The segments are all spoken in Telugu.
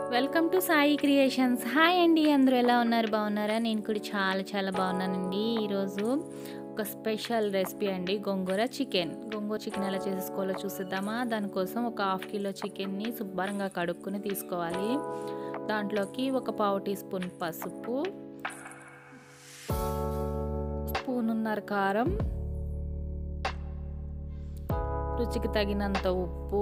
welcome to Sai creations hi అండి అందరూ ఎలా ఉన్నారు బాగున్నారా నేను కూడా చాలా చాలా బాగున్నానండి ఈరోజు ఒక స్పెషల్ రెసిపీ అండి గోంగూర చికెన్ గోంగూర చికెన్ ఎలా చేసుకోవాలో చూసిద్దామా దానికోసం ఒక హాఫ్ కిలో చికెన్ని శుభ్రంగా కడుక్కుని తీసుకోవాలి దాంట్లోకి ఒక పావు టీ స్పూన్ పసుపు స్పూనున్నర కారం రుచికి తగినంత ఉప్పు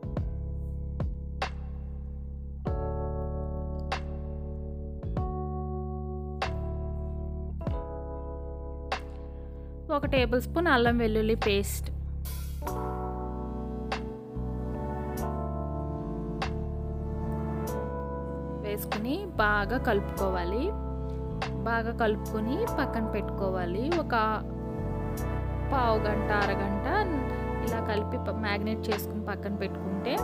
ఒక టేబుల్ స్పూన్ అల్లం వెల్లుల్లి పేస్ట్ వేసుకుని బాగా కలుపుకోవాలి బాగా కలుపుకొని పక్కన పెట్టుకోవాలి ఒక పావు గంట అరగంట ఇలా కలిపి మ్యాగ్నేట్ చేసుకుని పక్కన పెట్టుకుంటే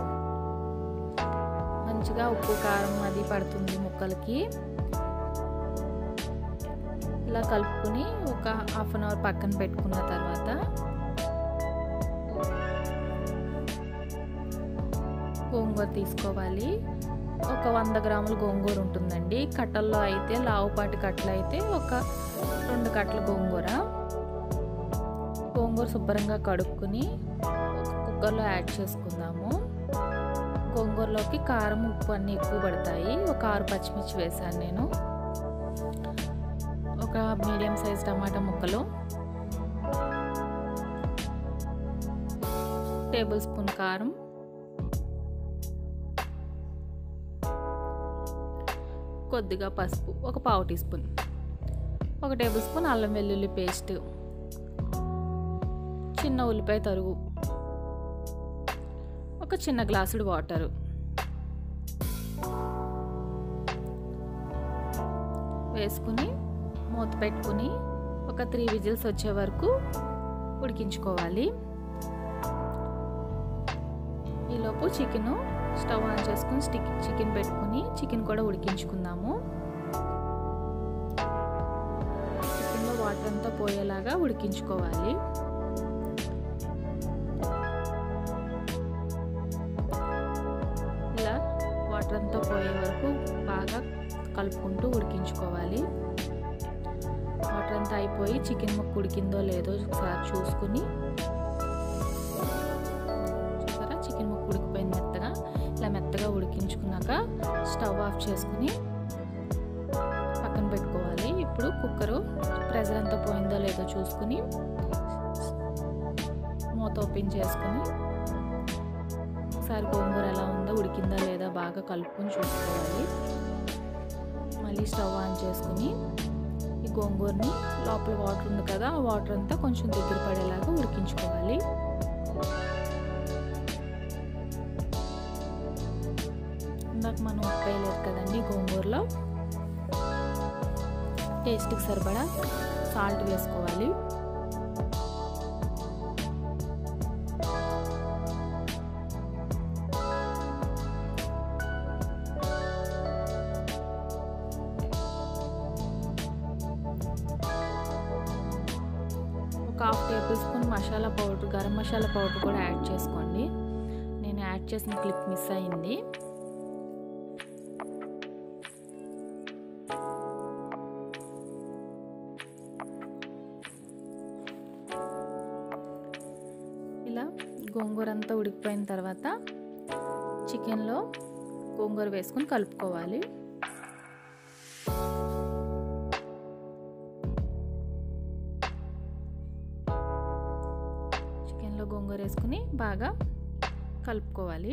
మంచిగా ఉప్పు కారం అది పడుతుంది ముక్కలకి ఇలా కలుపుకొని ఒక హాఫ్ అన్ అవర్ పక్కన పెట్టుకున్న తర్వాత గోంగూర తీసుకోవాలి ఒక వంద గ్రాముల గోంగూర ఉంటుందండి కట్టల్లో అయితే లావుపాటి కట్టలు అయితే ఒక రెండు కట్టల గోంగూర గోంగూర శుభ్రంగా కడుక్కుని ఒక కుక్కర్లో యాడ్ చేసుకుందాము గోంగూరలోకి కారం ఉప్పు అన్నీ ఎక్కువ పడతాయి ఒక ఆరు పచ్చిమిర్చి వేశాను నేను ఒక మీడియం సైజ్ టమాటా ముక్కలు టేబుల్ స్పూన్ కారం కొద్దిగా పసుపు ఒక పావు టీ స్పూన్ ఒక టేబుల్ స్పూన్ అల్లం వెల్లుల్లి పేస్ట్ చిన్న ఉల్లిపాయ తరుగు ఒక చిన్న గ్లాసుడు వాటరు వేసుకుని మూత పెట్టుకుని ఒక త్రీ విజిల్స్ వచ్చే వరకు ఉడికించుకోవాలి ఈలోపు చికెన్ స్టవ్ ఆన్ చేసుకుని స్టిక్ చికెన్ పెట్టుకుని చికెన్ కూడా ఉడికించుకుందాము చికెన్లో వాటర్ అంతా పోయేలాగా ఉడికించుకోవాలి ఇలా వాటర్ అంతా పోయే వరకు బాగా కలుపుకుంటూ ఉడికించుకోవాలి వాటర్ అంతా అయిపోయి చికెన్ ముక్క ఉడికిందో లేదో ఒకసారి చూసుకుని చూసారా చికెన్ ముక్క ఉడికిపోయింది మెత్తగా ఇలా మెత్తగా ఉడికించుకున్నాక స్టవ్ ఆఫ్ చేసుకుని పక్కన పెట్టుకోవాలి ఇప్పుడు కుక్కరు ప్రెజర్ అంతా పోయిందో లేదో చూసుకుని మూత ఓపెన్ చేసుకుని ఒకసారి గోంగూర ఎలా ఉందో ఉడికిందా లేదా బాగా కలుపుకొని చూసుకోవాలి మళ్ళీ స్టవ్ ఆన్ చేసుకుని ఈ గోంగూరని లోపల వాటర్ ఉంది కదా ఆ వాటర్ అంతా కొంచెం దగ్గర పడేలాగా ఉడికించుకోవాలి ఇందాక మనం ఉప్పు వేయలేదు కదండి గోంగూరలో టేస్ట్కి సరిపడా సాల్ట్ వేసుకోవాలి ఒక half tablespoon masala powder garam masala powder కూడా యాడ్ చేసుకోండి నేను యాడ్ చేసిన క్లిప్ మిస్ అయింది ఇలా గోంగూర అంతా ఉడికిపోయిన తర్వాత చికెన్లో గోంగూర వేసుకొని కలుపుకోవాలి చికెన్లో గోంగూర వేసుకుని బాగా కలుపుకోవాలి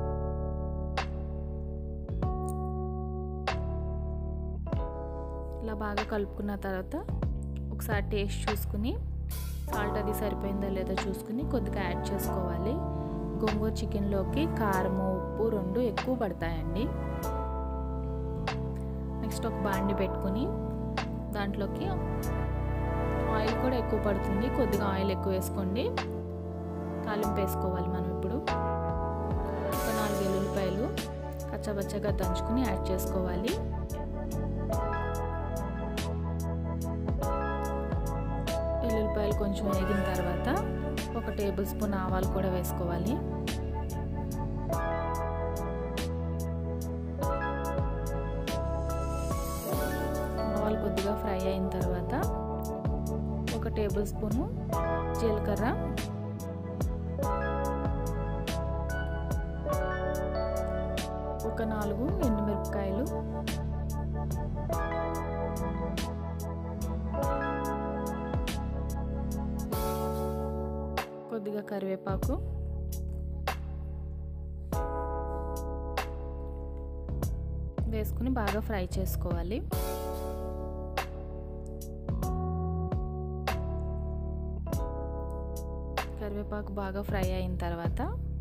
ఇలా బాగా కలుపుకున్న తర్వాత ఒకసారి టేస్ట్ చూసుకుని సాల్ట్ అది సరిపోయిందో లేదో చూసుకుని కొద్దిగా యాడ్ చేసుకోవాలి గోంగూర చికెన్లోకి కారము ఉప్పు రెండు ఎక్కువ పడతాయండి నెక్స్ట్ ఒక బాండి పెట్టుకుని దాంట్లోకి ఆయిల్ కూడా ఎక్కువ పడుతుంది కొద్దిగా ఆయిల్ ఎక్కువ వేసుకోండి తాలింపు వేసుకోవాలి మనం ఇప్పుడు ఒక నాలుగు వెల్లుల్లిపాయలు కచ్చబచ్చగా దంచుకుని యాడ్ చేసుకోవాలి వెల్లుల్లిపాయలు కొంచెం వేగిన తర్వాత ఒక టేబుల్ స్పూన్ ఆవాలు కూడా వేసుకోవాలి కొద్దిగా ఫ్రై అయిన తర్వాత ఒక టేబుల్ స్పూను జీలకర్ర ఒక నాలుగు ఎండుమిరపకాయలు కొద్దిగా కరివేపాకు వేసుకుని బాగా ఫ్రై చేసుకోవాలి కరివేపాకు బాగా ఫ్రై అయిన తర్వాత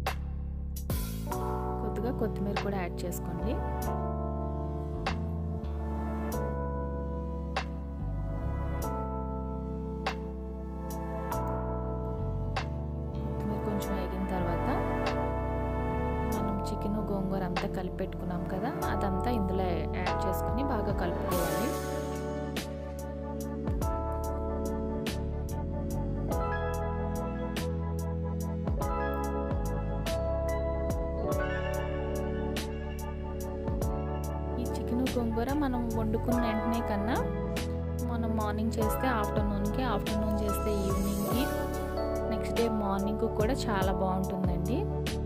కొద్దిగా కొత్తిమీర కూడా యాడ్ చేసుకోండి కొత్తిమీర కొంచెం వేగిన తర్వాత మనం చికెన్ గోంగూర అంతా కలిపి పెట్టుకున్నాం కదా అదంతా ఇందులో యాడ్ చేసుకుని బాగా కలుపుకోవాలి ఈ చికెన్ గోంగూర మనం వండుకున్న వెంటనే కన్నా మనం మార్నింగ్ చేస్తే ఆఫ్టర్నూన్కి ఆఫ్టర్నూన్ చేస్తే ఈవినింగ్కి నెక్స్ట్ డే మార్నింగ్ కూడా చాలా బాగుంటుందండి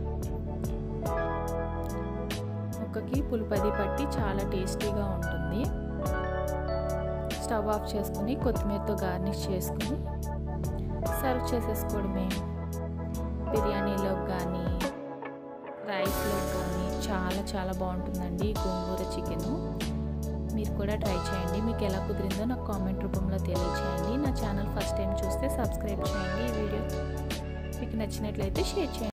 ముక్కకి పులుపది పట్టి చాలా టేస్టీగా ఉంటుంది స్టవ్ ఆఫ్ చేసుకుని కొత్తిమీరతో గార్నిష్ చేసుకుని సర్వ్ చేసేసుకోవడమే బిర్యానీలోకి కానీ రైస్లో కానీ చాలా చాలా బాగుంటుందండి గోంగూర చికెను మీరు కూడా ట్రై చేయండి మీకు ఎలా కుదిరిందో నాకు కామెంట్ రూపంలో తెలియచేయండి నా ఛానల్ ఫస్ట్ టైం చూస్తే సబ్స్క్రైబ్ చేయండి ఈ వీడియో మీకు నచ్చినట్లయితే షేర్ చేయండి